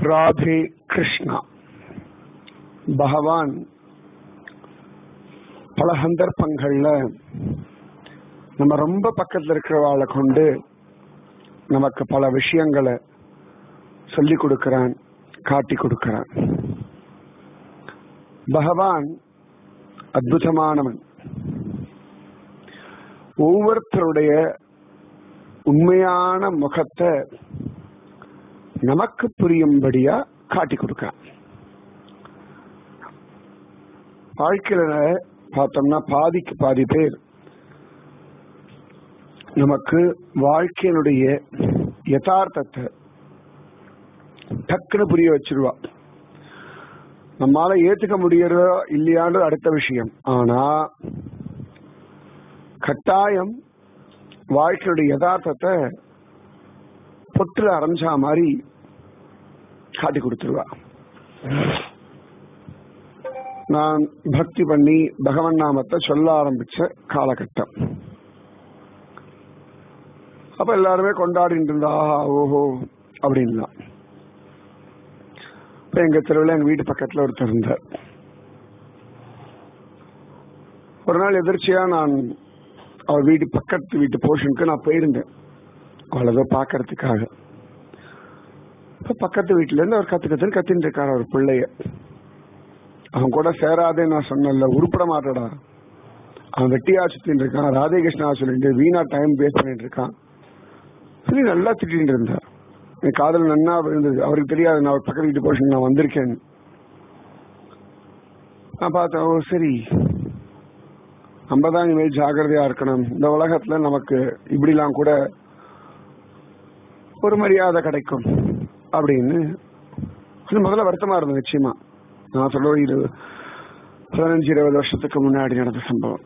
ராதே கிருஷ்ணா பகவான் பல சந்தர்ப்பங்கள்ல நம்ம ரொம்ப பக்கத்துல இருக்கிறவாளை கொண்டு நமக்கு பல விஷயங்களை சொல்லி கொடுக்கிறான் காட்டி கொடுக்கிறான் பகவான் அற்புதமானவன் ஒவ்வொருத்தருடைய உண்மையான முகத்தை நமக்கு புரியும்படியா காட்டி கொடுக்கிறான் வாழ்க்கையில பார்த்தோம்னா பாதிக்கு பாதி பேர் நமக்கு வாழ்க்கையினுடைய யதார்த்தத்தை டக்குன்னு புரிய வச்சிருவா நம்மால ஏத்துக்க முடியறதோ இல்லையான்னு அடுத்த விஷயம் ஆனா கட்டாயம் வாழ்க்கையுடைய யதார்த்தத்தை பொட்டுல அரைஞ்சா மாதிரி காட்டி கொடுத்துருவா நான் பக்தி பண்ணி பகவன் நாமத்தை சொல்ல ஆரம்பிச்ச காலகட்டம் அப்ப எல்லாருமே கொண்டாடிட்டு இருந்தா ஆஹா ஓஹோ அப்படின்லாம் இப்ப எங்க தெருவில் எங்க வீட்டு பக்கத்துல ஒருத்தர் இருந்தார் ஒரு நாள் எதிர்ச்சியா நான் அவர் வீட்டு பக்கத்து வீட்டு போர்ஷனுக்கு நான் போயிருந்தேன் அவ்வளவு பாக்குறதுக்காக இப்ப பக்கத்து வீட்டுல இருந்து அவர் கத்து கத்துன்னு கத்தின்னு இருக்காரு அவர் பிள்ளைய அவன் கூட சேராதே நான் சொன்னல உருப்பட மாட்டடா அவன் வெட்டியா சுத்தின்னு இருக்கான் ராதேகிருஷ்ணா சொல்லிட்டு வீணா டைம் வேஸ்ட் பண்ணிட்டு இருக்கான் சொல்லி நல்லா திட்டிட்டு இருந்தார் என் காதல் நன்னா விழுந்தது அவருக்கு தெரியாது நான் பக்கத்து வீட்டு போர்ஷன் நான் வந்திருக்கேன் நான் பார்த்தேன் ஓ சரி நம்ம தான் இனிமேல் ஜாகிரதையா இருக்கணும் இந்த உலகத்துல நமக்கு இப்படிலாம் கூட ஒரு மரியாதை கிடைக்கும் அப்படின்னு அது முதல்ல வருத்தமா இருந்தது நிச்சயமா நான் சொல்ல ஒரு இரு பதினஞ்சு இருபது வருஷத்துக்கு முன்னாடி நடந்த சம்பவம்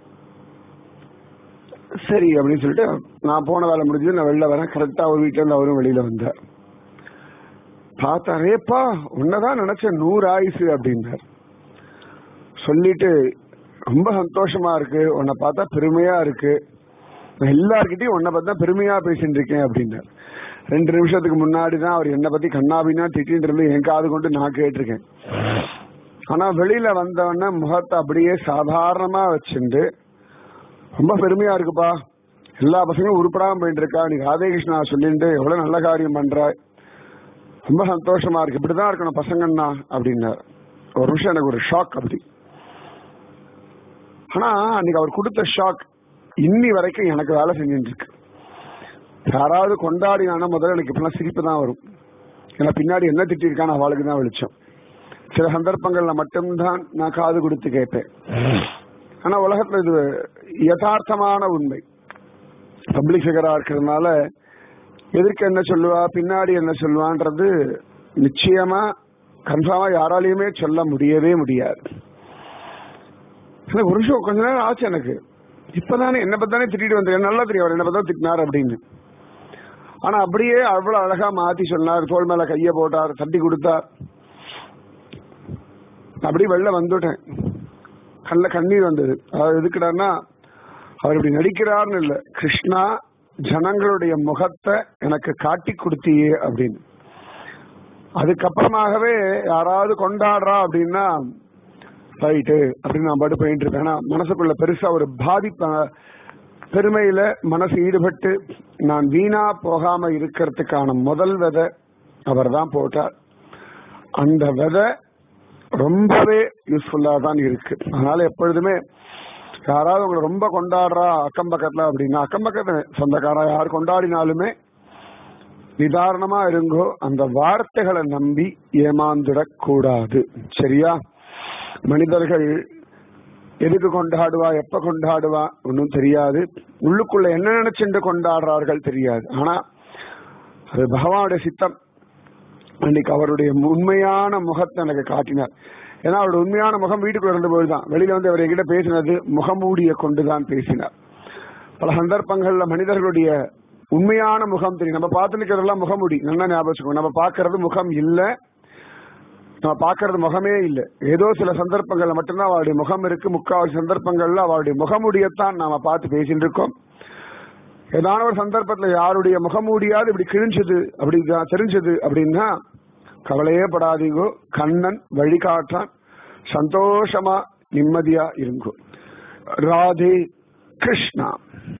சரி அப்படின்னு சொல்லிட்டு நான் போன வேலை முடிஞ்சது நான் வெளில வரேன் கரெக்டா அவர் வீட்டுல இருந்து அவரும் வெளியில வந்தார் பார்த்தாரேப்பா உன்னதான் நினைச்சேன் நூறு ஆயுசு அப்படின்னார் சொல்லிட்டு ரொம்ப சந்தோஷமா இருக்கு உன்னை பார்த்தா பெருமையா இருக்கு நான் எல்லார்கிட்டயும் உன்னை பார்த்தா பெருமையா பேசிட்டு இருக்கேன் அப்படின்னார் ரெண்டு நிமிஷத்துக்கு முன்னாடி தான் அவர் என்னை பத்தி கண்ணாபின்னா திட்டின்னு இருந்து என் காது கொண்டு நான் கேட்டிருக்கேன் ஆனா வெளியில வந்தவொடனே முகத்தை அப்படியே சாதாரணமா வச்சுட்டு ரொம்ப பெருமையா இருக்குப்பா எல்லா பசங்களும் உருப்படாம போயிட்டு இருக்கா நீ ராதேகிருஷ்ணா சொல்லிட்டு எவ்வளவு நல்ல காரியம் பண்ற ரொம்ப சந்தோஷமா இருக்கு இப்படிதான் இருக்கணும் பசங்கன்னா அப்படின்னாரு ஒரு நிமிஷம் எனக்கு ஒரு ஷாக் அப்படி ஆனா அன்னைக்கு அவர் கொடுத்த ஷாக் இன்னி வரைக்கும் எனக்கு வேலை செஞ்சுட்டு இருக்கு யாராவது கொண்டாடினானா முதல்ல எனக்கு இப்பெல்லாம் சிரிப்பு தான் வரும் ஏன்னா பின்னாடி என்ன திட்டிருக்கான்னு அவளுக்கு தான் வெளிச்சம் சில சந்தர்ப்பங்கள்ல மட்டும்தான் நான் காது கொடுத்து கேட்பேன் ஆனா உலகத்துல இது யதார்த்தமான உண்மை பப்ளிக் ஃபிகரா இருக்கிறதுனால எதிர்க்க என்ன சொல்லுவா பின்னாடி என்ன சொல்லுவான்றது நிச்சயமா கன்ஃபார்மா யாராலையுமே சொல்ல முடியவே முடியாது ஒரு நிமிஷம் கொஞ்ச நேரம் ஆச்சு எனக்கு இப்பதானே என்ன பத்தானே திட்டிட்டு வந்தேன் நல்லா தெரியும் அவர் என்ன பார்த்தா திட்டினார் அப்படின்னு ஆனா அப்படியே அவ்வளவு அழகா மாத்தி சொன்னார் தோல் மேல கைய போட்டார் தட்டி கொடுத்தார் அப்படி வெளில வந்துட்டேன் கண்ணுல கண்ணீர் வந்தது அதாவது எதுக்குடான்னா அவர் இப்படி நடிக்கிறார்னு இல்ல கிருஷ்ணா ஜனங்களுடைய முகத்தை எனக்கு காட்டி கொடுத்தியே அப்படின்னு அதுக்கப்புறமாகவே யாராவது கொண்டாடுறா அப்படின்னா ரைட்டு அப்படின்னு நான் பாட்டு போயிட்டு இருப்பேன் ஏன்னா மனசுக்குள்ள பெருசா ஒரு பாதிப்ப பெருமையில மனசு ஈடுபட்டு நான் வீணா போகாம இருக்கிறதுக்கான முதல் விதை அவர் தான் போட்டார் அந்த விதை ரொம்பவே யூஸ்ஃபுல்லா தான் இருக்கு அதனால எப்பொழுதுமே யாராவது உங்களை ரொம்ப கொண்டாடுறா அக்கம் பக்கத்துல அப்படின்னா அக்கம் பக்கத்துல சொந்தக்காரா யார் கொண்டாடினாலுமே நிதாரணமா இருங்கோ அந்த வார்த்தைகளை நம்பி ஏமாந்துடக் கூடாது சரியா மனிதர்கள் எதுக்கு கொண்டாடுவா எப்ப கொண்டாடுவா ஒன்னும் தெரியாது உள்ளுக்குள்ள என்ன நினைச்சுட்டு கொண்டாடுறார்கள் தெரியாது ஆனா அது பகவானுடைய சித்தம் அன்னைக்கு அவருடைய உண்மையான முகத்தை எனக்கு காட்டினார் ஏன்னா அவருடைய உண்மையான முகம் வீட்டுக்குள்ள இருந்த போதுதான் வெளியில வந்து அவர் என்கிட்ட பேசினது முகமூடிய கொண்டுதான் பேசினார் பல சந்தர்ப்பங்கள்ல மனிதர்களுடைய உண்மையான முகம் தெரியும் நம்ம பார்த்து நிற்கிறதெல்லாம் முகமூடி நல்லா ஞாபகம் நம்ம பார்க்கறது முகம் இல்ல நம்ம பார்க்கறது முகமே இல்லை ஏதோ சில சந்தர்ப்பங்கள்ல மட்டும்தான் அவருடைய முகம் இருக்கு முக்காவாசி சந்தர்ப்பங்கள்ல அவருடைய முகமூடியத்தான் நாம பார்த்து பேசிட்டு இருக்கோம் ஏதான ஒரு சந்தர்ப்பத்துல யாருடைய முகமூடியாவது இப்படி கிழிஞ்சது அப்படி தெரிஞ்சது அப்படின்னா கவலையே படாதீங்கோ கண்ணன் வழிகாட்டான் சந்தோஷமா நிம்மதியா இருங்கோ ராதே கிருஷ்ணா